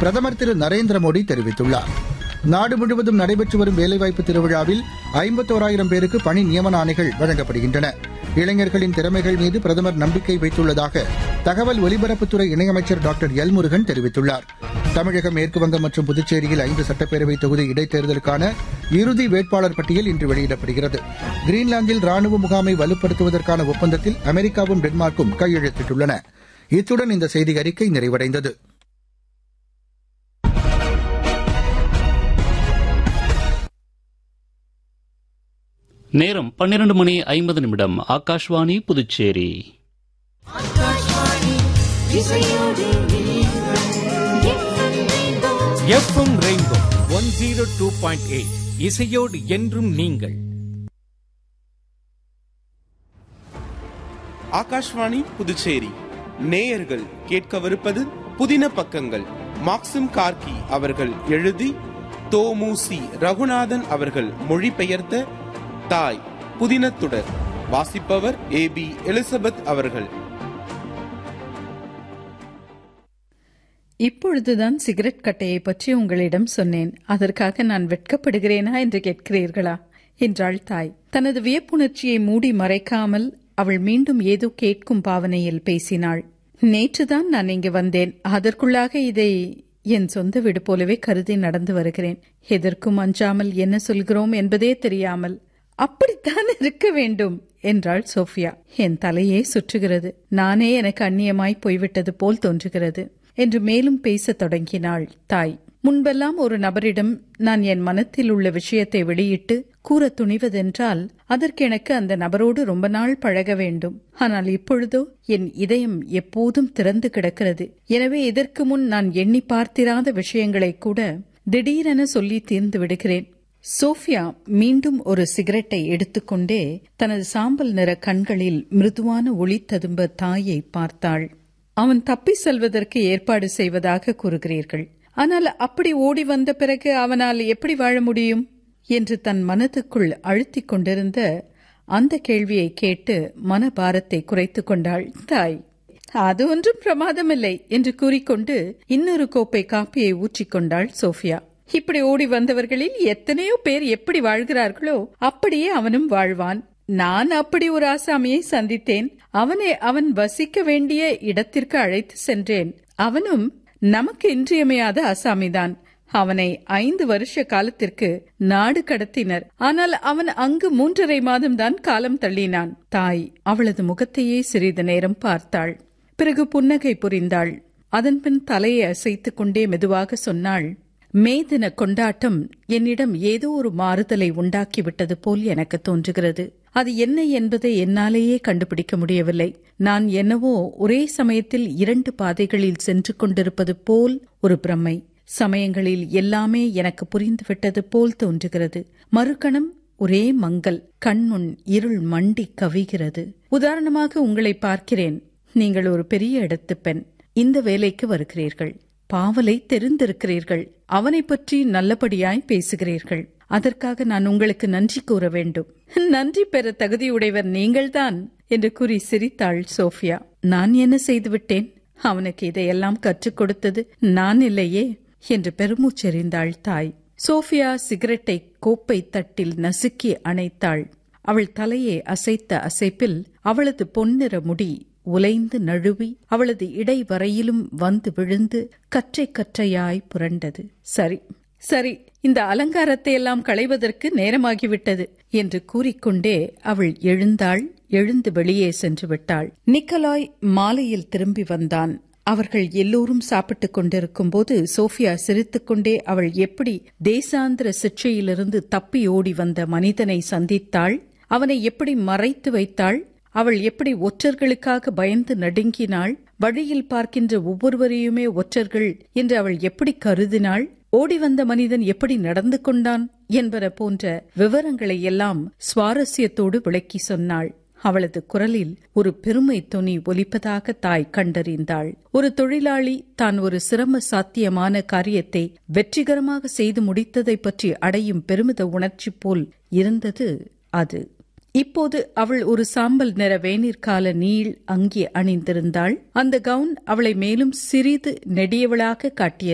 பிரதமர் திரு நரேந்திர மோடி தெரிவித்துள்ளார் நாடு முழுவதும் நடைபெற்று வரும் வேலைவாய்ப்பு திருவிழாவில் ஐம்பத்தோராயிரம் பேருக்கு பணி நியமன ஆணைகள் வழங்கப்படுகின்றன இளைஞர்களின் திறமைகள் மீது பிரதமர் நம்பிக்கை வைத்துள்ளதாக தகவல் ஒலிபரப்புத்துறை இணையமைச்சர் டாக்டர் எல் முருகன் தெரிவித்துள்ளார் தமிழகம் மேற்குவங்கம் மற்றும் புதுச்சேரியில் ஐந்து சட்டப்பேரவை தொகுதி இடைத்தேர்தலுக்கான இறுதி வேட்பாளர் பட்டியல் இன்று வெளியிடப்படுகிறது கிரீன்லாந்தில் ராணுவ முகாமை வலுப்படுத்துவதற்கான ஒப்பந்தத்தில் அமெரிக்காவும் டென்மார்க்கும் கையெழுத்திட்டுள்ளன இத்துடன் இந்த செய்தி அறிக்கை நிறைவடைந்தது நேரம் பன்னிரண்டு மணி ஐம்பது நிமிடம் Akashvani Puducherry FM rainbow one zero two point eight இசையோடு என்றும் நீங்கள் ஆகாஷ்வாணி புதுச்சேரி நேயர்கள் கேட்கவிருப்பது புதின பக்கங்கள் மாக்சிம் கார்கி அவர்கள் எழுதி தோமுசி ரகுநாதன் அவர்கள் மொழிபெயர்த்த தாய் புதினத்துடர் வாசிப்பவர் ஏ பி எலிசபெத் அவர்கள் இப்பொழுதுதான் சிகரெட் கட்டையை பற்றி உங்களிடம் சொன்னேன் அதற்காக நான் வெட்கப்படுகிறேனா என்று கேட்கிறீர்களா என்றாள் தாய் தனது வியப்புணர்ச்சியை மூடி மறைக்காமல் அவள் மீண்டும் ஏதோ கேட்கும் பாவனையில் பேசினாள் நேற்றுதான் நான் இங்கு வந்தேன் அதற்குள்ளாக இதை என் சொந்த வீடு போலவே கருதி நடந்து வருகிறேன் எதற்கும் அஞ்சாமல் என்ன சொல்கிறோம் என்பதே தெரியாமல் அப்படித்தான் இருக்க வேண்டும் என்றாள் சோஃபியா என் தலையே சுற்றுகிறது நானே எனக்கு அந்நியமாய் போய்விட்டது போல் தோன்றுகிறது என்று மேலும் பேசத் தொடங்கினாள் தாய் முன்பெல்லாம் ஒரு நபரிடம் நான் என் மனத்தில் உள்ள விஷயத்தை வெளியிட்டு கூற துணிவதென்றால் அதற்கு எனக்கு அந்த நபரோடு ரொம்ப நாள் பழக வேண்டும் ஆனால் இப்பொழுதோ என் இதயம் எப்போதும் திறந்து கிடக்கிறது எனவே இதற்கு முன் நான் எண்ணி பார்த்திராத விஷயங்களை கூட திடீரென சொல்லி தீர்ந்து விடுகிறேன் சோஃபியா மீண்டும் ஒரு சிகரெட்டை எடுத்துக்கொண்டே தனது சாம்பல் நிற கண்களில் மிருதுவான ஒளி ததும்ப தாயை பார்த்தாள் அவன் தப்பி செல்வதற்கு ஏற்பாடு செய்வதாக கூறுகிறீர்கள் ஆனால் அப்படி ஓடி வந்த பிறகு அவனால் எப்படி வாழ முடியும் என்று தன் மனதுக்குள் அழுத்திக் கொண்டிருந்த அந்த கேள்வியை கேட்டு மனபாரத்தை குறைத்துக் கொண்டாள் தாய் அது ஒன்றும் பிரமாதமில்லை என்று கூறிக்கொண்டு இன்னொரு கோப்பை காப்பியை ஊற்றிக்கொண்டாள் சோஃபியா இப்படி ஓடி வந்தவர்களில் எத்தனையோ பேர் எப்படி வாழ்கிறார்களோ அப்படியே அவனும் வாழ்வான் நான் அப்படி ஒரு ஆசாமியை சந்தித்தேன் அவனை அவன் வசிக்க வேண்டிய இடத்திற்கு அழைத்து சென்றேன் அவனும் நமக்கு இன்றியமையாத ஆசாமிதான் அவனை ஐந்து வருஷ காலத்திற்கு நாடு கடத்தினர் ஆனால் அவன் அங்கு மூன்றரை மாதம்தான் காலம் தள்ளினான் தாய் அவளது முகத்தையே சிறிது நேரம் பார்த்தாள் பிறகு புன்னகை புரிந்தாள் அதன்பின் தலையை அசைத்துக் கொண்டே மெதுவாக சொன்னாள் மே தின கொண்டாட்டம் என்னிடம் ஏதோ ஒரு மாறுதலை உண்டாக்கிவிட்டது போல் எனக்கு தோன்றுகிறது அது என்ன என்பதை என்னாலேயே கண்டுபிடிக்க முடியவில்லை நான் என்னவோ ஒரே சமயத்தில் இரண்டு பாதைகளில் சென்று கொண்டிருப்பது போல் ஒரு பிரமை சமயங்களில் எல்லாமே எனக்கு புரிந்துவிட்டது போல் தோன்றுகிறது மறுகணம் ஒரே மங்கல் கண்முன் இருள் மண்டி கவிகிறது உதாரணமாக உங்களை பார்க்கிறேன் நீங்கள் ஒரு பெரிய இடத்து பெண் இந்த வேலைக்கு வருகிறீர்கள் பாவலை தெரிந்திருக்கிறீர்கள் அவனை பற்றி நல்லபடியாய் பேசுகிறீர்கள் அதற்காக நான் உங்களுக்கு நன்றி கூற வேண்டும் நன்றி பெற தகுதியுடையவர் நீங்கள்தான் என்று கூறி சிரித்தாள் சோஃபியா நான் என்ன செய்துவிட்டேன் அவனுக்கு இதையெல்லாம் கற்றுக் கொடுத்தது நான் இல்லையே என்று பெருமூச்செறிந்தாள் தாய் சோஃபியா சிகரெட்டை கோப்பை தட்டில் நசுக்கி அணைத்தாள் அவள் தலையை அசைத்த அசைப்பில் அவளது பொன்னிற முடி உலைந்து நழுவி அவளது இடை வரையிலும் வந்து விழுந்து கற்றை கற்றையாய் புரண்டது சரி சரி இந்த அலங்காரத்தை எல்லாம் களைவதற்கு நேரமாகிவிட்டது என்று கூறிக்கொண்டே அவள் எழுந்தாள் எழுந்து வெளியே சென்று விட்டாள் நிக்கலாய் மாலையில் திரும்பி வந்தான் அவர்கள் எல்லோரும் சாப்பிட்டுக் கொண்டிருக்கும் போது சோஃபியா சிரித்துக்கொண்டே அவள் எப்படி தேசாந்திர சிற்றையிலிருந்து தப்பி ஓடி வந்த மனிதனை சந்தித்தாள் அவனை எப்படி மறைத்து வைத்தாள் அவள் எப்படி ஒற்றர்களுக்காக பயந்து நடுங்கினாள் வழியில் பார்க்கின்ற ஒவ்வொருவரையுமே ஒற்றர்கள் என்று அவள் எப்படி கருதினாள் ஓடி வந்த மனிதன் எப்படி நடந்து கொண்டான் என்பன போன்ற விவரங்களை எல்லாம் சுவாரஸ்யத்தோடு விளக்கி சொன்னாள் அவளது குரலில் ஒரு பெருமை துணி ஒலிப்பதாக தாய் கண்டறிந்தாள் ஒரு தொழிலாளி தான் ஒரு சிரம சாத்தியமான காரியத்தை வெற்றிகரமாக செய்து முடித்ததை பற்றி அடையும் பெருமித உணர்ச்சி போல் இருந்தது அது இப்போது அவள் ஒரு சாம்பல் நிற வேநீர்கால நீள் அங்கி அணிந்திருந்தாள் அந்த கவுன் அவளை மேலும் சிறிது நெடியவளாக காட்டியது